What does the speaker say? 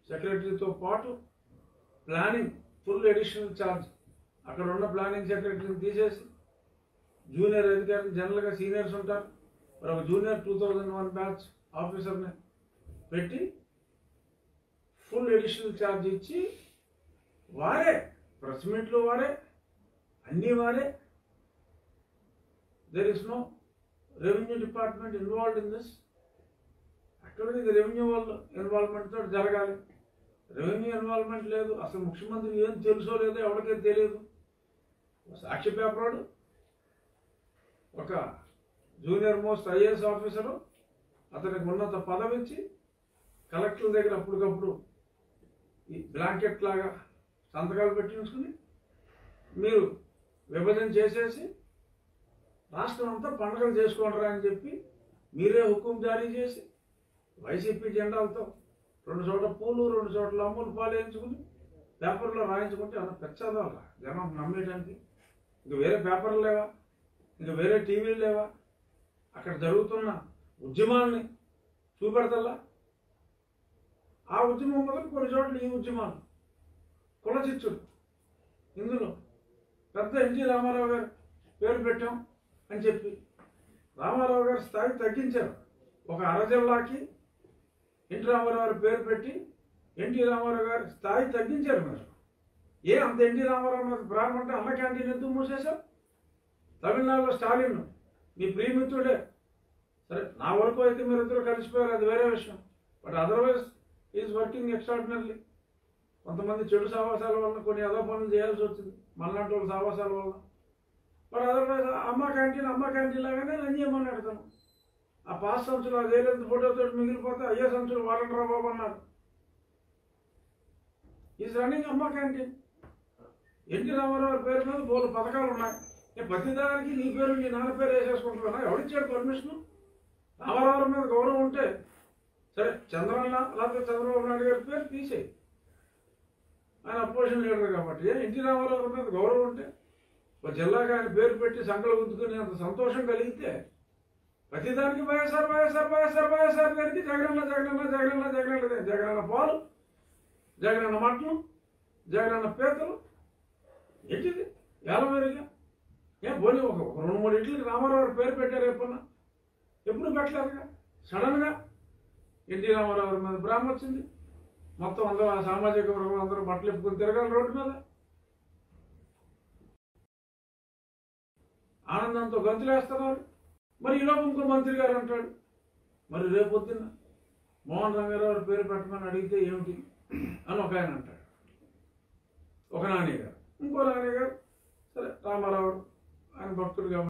సెక్రటరీతో పాటు planning full additional charge అక్కడ ఉన్న ప్లానింగ్ సెక్రటరీని తీసేసి జూనియర్ అధికారులు జనరల్గా సీనియర్స్ ఉంటారు మరి ఒక junior two thousand one batch ఆఫీసర్ని పెట్టి ఫుల్ అడిషనల్ ఛార్జ్ ఇచ్చి వారే ప్రెస్ మీట్లు వారే అన్నీ వారే there is no revenue department involved in this యాక్చువల్గా ఇది రెవెన్యూ వాళ్ళు ఇన్వాల్వ్మెంట్ తోటి జరగాలి రెవెన్యూ ఇన్వాల్వ్మెంట్ లేదు అసలు ముఖ్యమంత్రి ఏం తెలుసో లేదో ఎవరికీ తెలియదు సాక్షి పేపరోడు ఒక జూనియర్ మోస్ట్ ఐఏఎస్ ఆఫీసరు అతనికి ఉన్నత పదవి ఇచ్చి కలెక్టర్ దగ్గర అప్పటికప్పుడు ఈ బ్లాంకెట్ లాగా సంతకాలు పెట్టించుకుని మీరు విభజన చేసేసి రాష్ట్రం అంతా పండుగలు చేసుకోండిరా అని చెప్పి మీరే హుకుం జారీ చేసి వైసీపీ జెండాలతో రెండు చోట్ల పూలు రెండు చోట్ల అమ్ములు పాలు వేయించుకుని పేపర్లో రాయించుకుంటే అలా పెచ్చదవాలా జనం నమ్మేయడానికి ఇంక వేరే పేపర్లు లేవా ఇంక వేరే టీవీలు లేవా అక్కడ జరుగుతున్న ఉద్యమాల్ని చూపెడతల్లా ఆ ఉద్యమం మొదలు కొన్ని చోట్ల ఈ ఉద్యమాలు కుల చిచ్చులు ఇందులో పెద్ద ఎన్టీ రామారావు గారు పేరు పెట్టాం అని చెప్పి రామారావు గారి స్థాయి తగ్గించారు ఒక అర జిల్లాకి ఎన్టీ రామారావు గారి పేరు పెట్టి ఎన్టీ రామారావు గారి స్థాయి తగ్గించారు మీరు ఏ అంత ఎన్టీ రామారావు మీద ప్రారంభం అంటే అన్న క్యాంటీన్ ఎందుకు మూసేశావు తమిళనాడులో స్టాలిన్ మీ ప్రియమిత్రుడే సరే నా వరకు అయితే మీరు ఇద్దరు కలిసిపోయారు అది వేరే విషయం but otherwise is working extraordinarily కొంతమంది చెడు సావాసాల వల్ల కొన్ని అదో పనులు చేయాల్సి వచ్చింది మనలాంటి వాళ్ళ సావాసాల వల్ల but otherwise Amma canteen Amma canteen లాగానే రన్ చేయమని అడతాను ఆ పాస్ సంచులు ఆ వేలెంత ఫోటోతో మిగిలిపోతే అయ్యే సంచులు వాడండి రా బాబు అన్నారు is running Amma canteen NT Rama Rao గారి పేరు మీద బోలు పథకాలు ఉన్నాయి నేను ప్రతి దానికి నీ పేరు నీ నాన్న పేరు వేసేసుకుంటున్నా ఎవరిచ్చాడు పర్మిషన్ రామారావు మీద గౌరవం ఉంటే సరే చంద్రన్న లేకపోతే చంద్రబాబు నాయుడు గారి పేరు తీసేయి ఆయన అపోజిషన్ లీడర్ కాబట్టి ఏ ఎన్టీ రామారావు గారి మీద గౌరవం ఉంటే ఒక జిల్లాకి ఆయన పేరు పెట్టి సంకలు గుద్దుకుని అంత సంతోషం కలిగితే ప్రతిదానికి వైఎస్ఆర్ వైఎస్ఆర్ వైఎస్ఆర్ వైఎస్ఆర్ గారికి జగనన్న జగనన్న జగనన్న జగనన్న జగనన్న పాలు జగనన్న మట్టలు జగనన్న పీతలు ఏంటిది ఎలా మెరుగా ఏ పోనీ ఒక ఒక రెండు మూడు ఇంట్లకి రామారావు గారి పేరు పెట్టారు ఎప్పుడన్నా ఎప్పుడు పెట్టలేదుగా సడన్గా ఎన్టీ రామారావు గారి మీద భ్రామ వచ్చింది మొత్తం అందరూ ఆ సామాజిక వర్గం అందరూ బట్టలు ఎప్పుకొని తిరగాలి రోడ్డు మీద ఆనందంతో గంతులేస్తున్నారు మరి ఈలోపు ఇంకో మంత్రి గారు అంటాడు మరి రేపొద్దున మోహన్ రంగారావు గారి పేరు పెట్టమని అడిగితే ఏమిటి అని ఒక ఆయన అంటాడు ఒక నాని గారు ఇంకో నాని గారు సరే రామారావు ఆయన భక్తుడు కాబట్టి